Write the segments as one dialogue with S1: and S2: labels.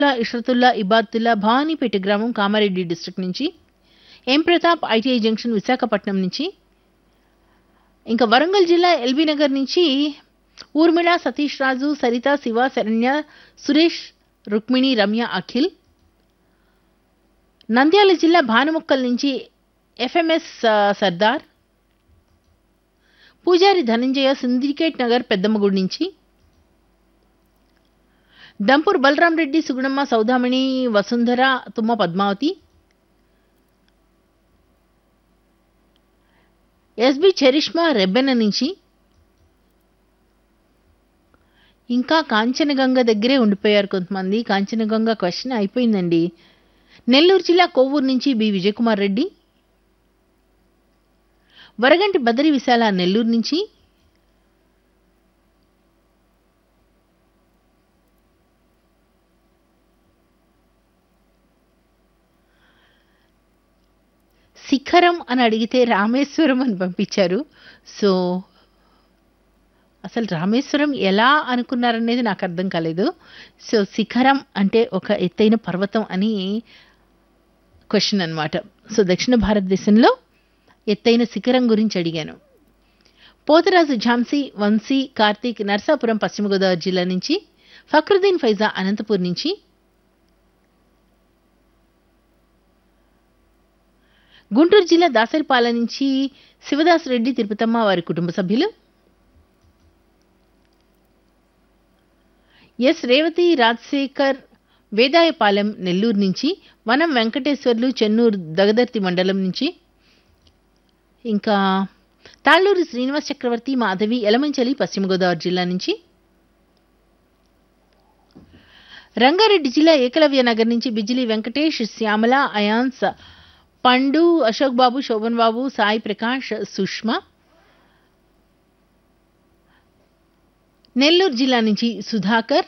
S1: ఇష్రతుల్లా ఇబాతుల్లా భవానీపేట గ్రామం కామారెడ్డి డిస్ట్రిక్ట్ నుంచి M Pratap ITI junction Visakhapatnam నుంచి ఇంకా వరంగల్ జిల్లా ఎల్బీ నగర్ నుంచి ఊర్మిళ సతీష్ రాజు సరిత శివ శరణ్య సురేష్ రుక్మిణి రమ్య అఖిల్ నంద్యాల జిల్లా భానుముక్కల్ నుంచి ఎఫ్ఎంఎస్ ఆ, సర్దార్ పూజారి ధనంజయ సిండికేట్ నగర్ పెద్దమ్మగుడి నుంచి దంపూర్ బలరాం రెడ్డి సుగుణమ్మ సౌదామణి వసుంధర తుమ్మ పద్మావతి ఎస్బి చరిష్మా రెబ్బెన నుంచి ఇంకా కాంచనగంగ దగ్గరే ఉండిపోయారు కొంతమంది కాంచనగంగ క్వశ్చన్ అయిపోయిందండి నెల్లూరు జిల్లా కొవ్వూరు నుంచి బి విజయకుమార్ రెడ్డి వరగంటి బదరి విశాల నెల్లూరు నుంచి శిఖరం అని అడిగితే రామేశ్వరం అని పంపించారు సో అసలు రామేశ్వరం ఎలా అనుకున్నారనేది నాకు అర్థం కాలేదు సో శిఖరం అంటే ఒక ఎత్తైన పర్వతం అని క్వశ్చన్ అన్నమాట సో దక్షిణ భారతదేశంలో ఎత్తైన శిఖరం గురించి అడిగాను పోతరాజు ఝాన్సీ వంశీ కార్తీక్ నర్సాపురం పశ్చిమ గోదావరి జిల్లా నుంచి ఫక్రుద్దీన్ ఫైజా అనంతపూర్ నుంచి గుంటూరు జిల్లా దాసరిపాల నుంచి శివదాస్ రెడ్డి తిరుపతమ్మ వారి కుటుంబ సభ్యులు ఎస్ రేవతి రాజశేఖర్ వేదాయపాలెం నెల్లూరు నుంచి వనం వెంకటేశ్వర్లు చెన్నూరు దగదర్తి మండలం నుంచి ఇంకా తాళ్ళూరు శ్రీనివాస్ చక్రవర్తి మాధవి ఎలమంచలి పశ్చిమ గోదావరి జిల్లా నుంచి రంగారెడ్డి జిల్లా ఏకలవ్య నగర్ నుంచి బిజిలి వెంకటేష్ శ్యామల అయాన్స్ పండు అశోక్ బాబు శోభన్ బాబు సాయి ప్రకాష్ సుష్మా నెల్లూరు జిల్లా నుంచి సుధాకర్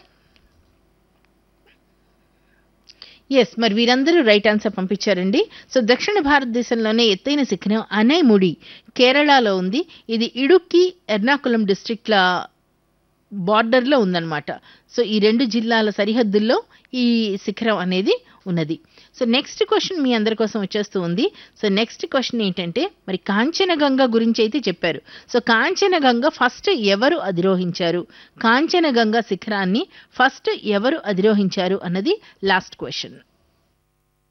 S1: ఎస్ మరి వీరందరూ రైట్ ఆన్సర్ పంపించారండి సో దక్షిణ భారతదేశంలోనే ఎత్తైన శిఖరం అనైముడి కేరళలో ఉంది ఇది ఇడుక్కి ఎర్నాకుళం డిస్ట్రిక్ట్ల బార్డర్లో ఉందన్నమాట సో ఈ రెండు జిల్లాల సరిహద్దుల్లో ఈ శిఖరం అనేది ఉన్నది సో నెక్స్ట్ క్వశ్చన్ మీ అందరి కోసం వచ్చేస్తూ ఉంది సో నెక్స్ట్ క్వశ్చన్ ఏంటంటే మరి కాంచనగంగ గురించి అయితే చెప్పారు సో కాంచనగంగ ఫస్ట్ ఎవరు అధిరోహించారు కాంచనగంగ శిఖరాన్ని ఫస్ట్ ఎవరు అధిరోహించారు అన్నది లాస్ట్ క్వశ్చన్